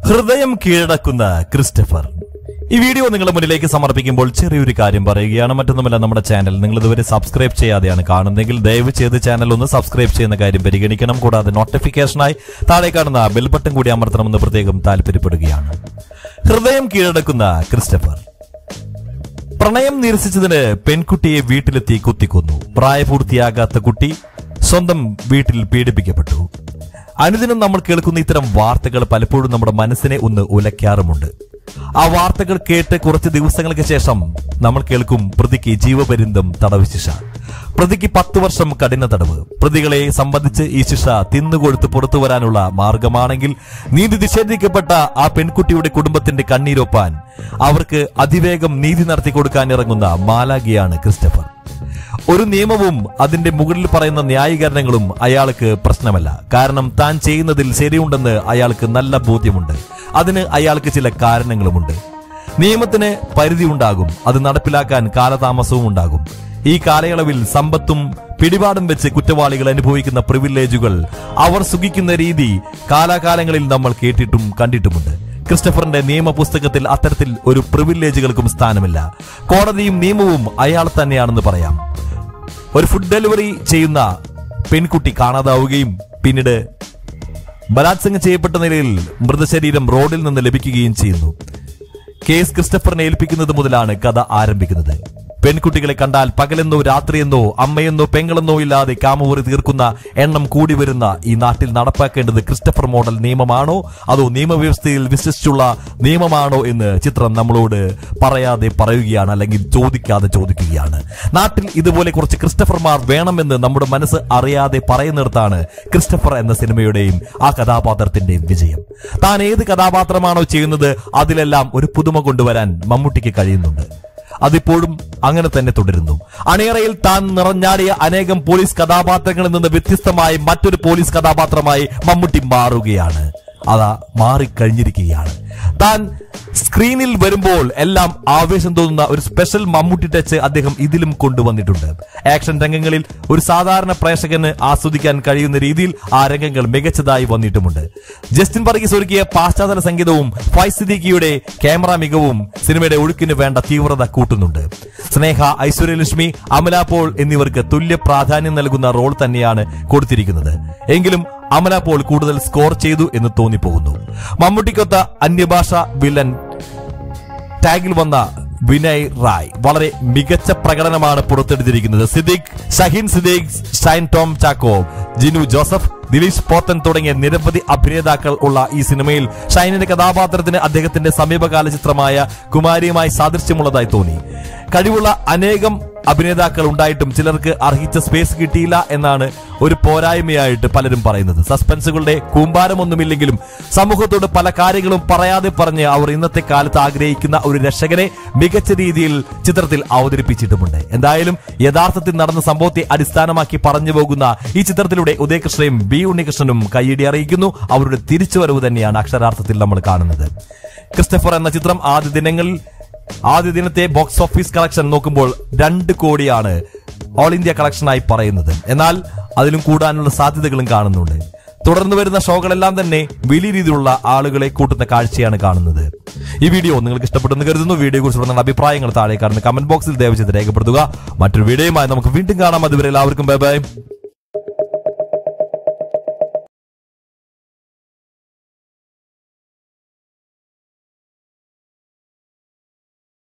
ഹൃദയം കീഴടക്കുന്ന ക്രിസ്റ്റഫർ ഈ വീഡിയോ നിങ്ങളുടെ മുന്നിലേക്ക് സമർപ്പിക്കുമ്പോൾ ചെറിയൊരു കാര്യം പറയുകയാണ് മറ്റൊന്നുമല്ല നമ്മുടെ ചാനൽ നിങ്ങൾ ഇതുവരെ സബ്സ്ക്രൈബ് ചെയ്യാതെയാണ് കാണുന്നതെങ്കിൽ ദയവ് ചെയ്ത് ചാനൽ ഒന്ന് സബ്സ്ക്രൈബ് ചെയ്യുന്ന കാര്യം പരിഗണിക്കണം കൂടാതെ നോട്ടിഫിക്കേഷനായി താഴെ കാണുന്ന ബെൽ ബട്ടൺ കൂടി അമർത്തണമെന്ന് പ്രത്യേകം താല്പര്യപ്പെടുകയാണ് ഹൃദയം കീഴടക്കുന്ന ക്രിസ്റ്റഫർ പ്രണയം നിരസിച്ചതിന് പെൺകുട്ടിയെ വീട്ടിലെത്തി കുത്തിക്കൊന്നു പ്രായപൂർത്തിയാകാത്ത കുട്ടി സ്വന്തം വീട്ടിൽ പീഡിപ്പിക്കപ്പെട്ടു അനുദിനം നമ്മൾ കേൾക്കുന്ന ഇത്തരം വാർത്തകൾ പലപ്പോഴും നമ്മുടെ മനസ്സിനെ ഒന്ന് ഉലയ്ക്കാറുമുണ്ട് ആ വാർത്തകൾ കേട്ട് കുറച്ച് ദിവസങ്ങൾക്ക് ശേഷം നമ്മൾ കേൾക്കും പ്രതിക്ക് ജീവപര്യന്തം തടവ് ശിക്ഷ പ്രതിക്ക് പത്ത് വർഷം കഠിന തടവ് പ്രതികളെ സംബന്ധിച്ച് ഈ ശിക്ഷ തിന്നുകൊടുത്ത് പുറത്തു വരാനുള്ള മാർഗമാണെങ്കിൽ നീതി നിഷേധിക്കപ്പെട്ട ആ പെൺകുട്ടിയുടെ കുടുംബത്തിന്റെ കണ്ണീരൊപ്പാൻ അവർക്ക് അതിവേഗം നീതി നടത്തി കൊടുക്കാൻ ഇറങ്ങുന്ന മാലാഗിയാണ് ക്രിസ്റ്റഫർ ഒരു നിയമവും അതിന്റെ മുകളിൽ പറയുന്ന ന്യായീകരണങ്ങളും അയാൾക്ക് പ്രശ്നമല്ല കാരണം താൻ ചെയ്യുന്നതിൽ ശരിയുണ്ടെന്ന് അയാൾക്ക് നല്ല ബോധ്യമുണ്ട് അതിന് അയാൾക്ക് ചില കാരണങ്ങളുമുണ്ട് നിയമത്തിന് പരിധി ഉണ്ടാകും അത് നടപ്പിലാക്കാൻ കാലതാമസവും ഉണ്ടാകും ഈ കാലയളവിൽ സമ്പത്തും പിടിപാടും വെച്ച് കുറ്റവാളികൾ അനുഭവിക്കുന്ന പ്രിവിലേജുകൾ അവർ സുഖിക്കുന്ന രീതി കാലാകാലങ്ങളിൽ നമ്മൾ കേട്ടിട്ടും കണ്ടിട്ടുമുണ്ട് ക്രിസ്റ്റഫറിന്റെ നിയമ പുസ്തകത്തിൽ അത്തരത്തിൽ ഒരു പ്രിവിലേജുകൾക്കും സ്ഥാനമില്ല കോടതിയും നിയമവും അയാൾ തന്നെയാണെന്ന് പറയാം ഒരു ഫുഡ് ഡെലിവറി ചെയ്യുന്ന പെൺകുട്ടി കാണാതാവുകയും പിന്നീട് ബലാത്സംഗം ചെയ്യപ്പെട്ട നിലയിൽ മൃതശരീരം റോഡിൽ നിന്ന് ലഭിക്കുകയും ചെയ്യുന്നു കേസ് ക്രിസ്റ്റഫറിനെ ഏൽപ്പിക്കുന്നത് മുതലാണ് കഥ ആരംഭിക്കുന്നത് പെൺകുട്ടികളെ കണ്ടാൽ പകലെന്നോ രാത്രിയെന്നോ അമ്മയെന്നോ പെങ്ങളെന്നോ ഇല്ലാതെ കാമൂറി തീർക്കുന്ന എണ്ണം കൂടി വരുന്ന ഈ നാട്ടിൽ നടപ്പാക്കേണ്ടത് ക്രിസ്റ്റഫർ മോഡൽ നിയമമാണോ അതോ നിയമവ്യവസ്ഥയിൽ വിശ്വസിച്ചുള്ള നിയമമാണോ എന്ന് ചിത്രം നമ്മളോട് പറയാതെ പറയുകയാണ് അല്ലെങ്കിൽ ചോദിക്കാതെ ചോദിക്കുകയാണ് നാട്ടിൽ ഇതുപോലെ കുറച്ച് ക്രിസ്റ്റഫർമാർ വേണമെന്ന് നമ്മുടെ മനസ്സ് അറിയാതെ പറയുന്നിടത്താണ് ക്രിസ്റ്റഫർ എന്ന സിനിമയുടെയും ആ കഥാപാത്രത്തിന്റെയും വിജയം താൻ ഏത് കഥാപാത്രമാണോ ചെയ്യുന്നത് അതിലെല്ലാം ഒരു പുതുമ കൊണ്ടുവരാൻ മമ്മൂട്ടിക്ക് കഴിയുന്നുണ്ട് അതിപ്പോഴും അങ്ങനെ തന്നെ തുടരുന്നു അണിയറയിൽ താൻ നിറഞ്ഞാടിയ അനേകം പോലീസ് കഥാപാത്രങ്ങളിൽ നിന്ന് വ്യത്യസ്തമായി മറ്റൊരു പോലീസ് കഥാപാത്രമായി മമ്മൂട്ടി മാറുകയാണ് അതാ മാറിക്കഴിഞ്ഞിരിക്കുകയാണ് താൻ സ്ക്രീനിൽ വരുമ്പോൾ എല്ലാം ആവേശം തോന്നുന്ന ഒരു സ്പെഷ്യൽ മമ്മൂട്ടി ടച്ച് അദ്ദേഹം ഇതിലും കൊണ്ടുവന്നിട്ടുണ്ട് ആക്ഷൻ രംഗങ്ങളിൽ ഒരു സാധാരണ പ്രേക്ഷകന് ആസ്വദിക്കാൻ കഴിയുന്ന രീതിയിൽ ആ രംഗങ്ങൾ മികച്ചതായി വന്നിട്ടുമുണ്ട് ജസ്റ്റിൻ പറഗീസ് ഒരുക്കിയ പാശ്ചാത്തല സംഗീതവും ഫൈസിദിക്കിയുടെ ക്യാമറ മികവും സിനിമയുടെ ഒഴുക്കിന് വേണ്ട തീവ്രത കൂട്ടുന്നുണ്ട് സ്നേഹ ഐശ്വര്യലക്ഷ്മി അമല പോൾ എന്നിവർക്ക് തുല്യ പ്രാധാന്യം നൽകുന്ന റോൾ തന്നെയാണ് കൊടുത്തിരിക്കുന്നത് എങ്കിലും അമല പോൾ കൂടുതൽ സ്കോർ ചെയ്തു എന്ന് തോന്നിപ്പോകുന്നു മമ്മൂട്ടിക്കൊത്ത അന്യഭാഷ വില്ലൻ ടാഗിൽ വന്ന വിനയ് റായ് വളരെ മികച്ച പ്രകടനമാണ് പുറത്തെടുത്തിരിക്കുന്നത് സിദ്ദിഖ് ഷഹീൻ സിദ്ദിഖ് ഷൈൻ ടോം ചാക്കോ ജിനു ജോസഫ് ദിലീഷ് പോത്തൻ തുടങ്ങിയ നിരവധി അഭിനേതാക്കൾ ഉള്ള ഈ സിനിമയിൽ ഷൈനിന്റെ കഥാപാത്രത്തിന് അദ്ദേഹത്തിന്റെ സമീപകാല ചിത്രമായ കുമാരിയുമായി സാദൃശ്യമുള്ളതായി തോന്നി കഴിവുള്ള അനേകം അഭിനേതാക്കൾ ഉണ്ടായിട്ടും ചിലർക്ക് അർഹിച്ച സ്പേസ് കിട്ടിയില്ല എന്നാണ് ഒരു പോരായ്മയായിട്ട് പലരും പറയുന്നത് സസ്പെൻസുകളുടെ കൂമ്പാരമൊന്നുമില്ലെങ്കിലും സമൂഹത്തോട് പല കാര്യങ്ങളും പറയാതെ പറഞ്ഞ് അവർ ഇന്നത്തെ കാലത്ത് ആഗ്രഹിക്കുന്ന ഒരു രക്ഷകനെ മികച്ച രീതിയിൽ ചിത്രത്തിൽ അവതരിപ്പിച്ചിട്ടുമുണ്ട് എന്തായാലും യഥാർത്ഥത്തിൽ നടന്ന സംഭവത്തെ അടിസ്ഥാനമാക്കി പറഞ്ഞു പോകുന്ന ഈ ചിത്രത്തിലൂടെ ഉദയകൃഷ്ണയും ബി ഉണ്ണികൃഷ്ണനും കയ്യടി അറിയിക്കുന്നു അവരുടെ തിരിച്ചുവരവ് തന്നെയാണ് അക്ഷരാർത്ഥത്തിൽ നമ്മൾ കാണുന്നത് ക്രിസ്റ്റഫർ എന്ന ചിത്രം ആദ്യ ദിനങ്ങളിൽ ആദ്യ ദിനത്തെ ബോക്സ് ഓഫീസ് കളക്ഷൻ നോക്കുമ്പോൾ രണ്ട് കോടിയാണ് ഓൾ ഇന്ത്യ കളക്ഷനായി പറയുന്നത് എന്നാൽ അതിലും കൂടാനുള്ള സാധ്യതകളും കാണുന്നുണ്ട് തുടർന്ന് വരുന്ന ഷോകളെല്ലാം തന്നെ വലിയ രീതിയിലുള്ള ആളുകളെ കൂട്ടുന്ന കാഴ്ചയാണ് കാണുന്നത് ഈ വീഡിയോ നിങ്ങൾക്ക് ഇഷ്ടപ്പെട്ടെന്ന് കരുതുന്നു വീഡിയോ കുറിച്ച് നിങ്ങളുടെ അഭിപ്രായങ്ങൾ താഴെ കാണുന്ന കമന്റ് ബോക്സിൽ ദയവ് ചെയ്ത് രേഖപ്പെടുത്തുക മറ്റൊരു വീഡിയോയുമായി നമുക്ക് വീണ്ടും കാണാം അതുവരെ എല്ലാവർക്കും ബൈ ബൈ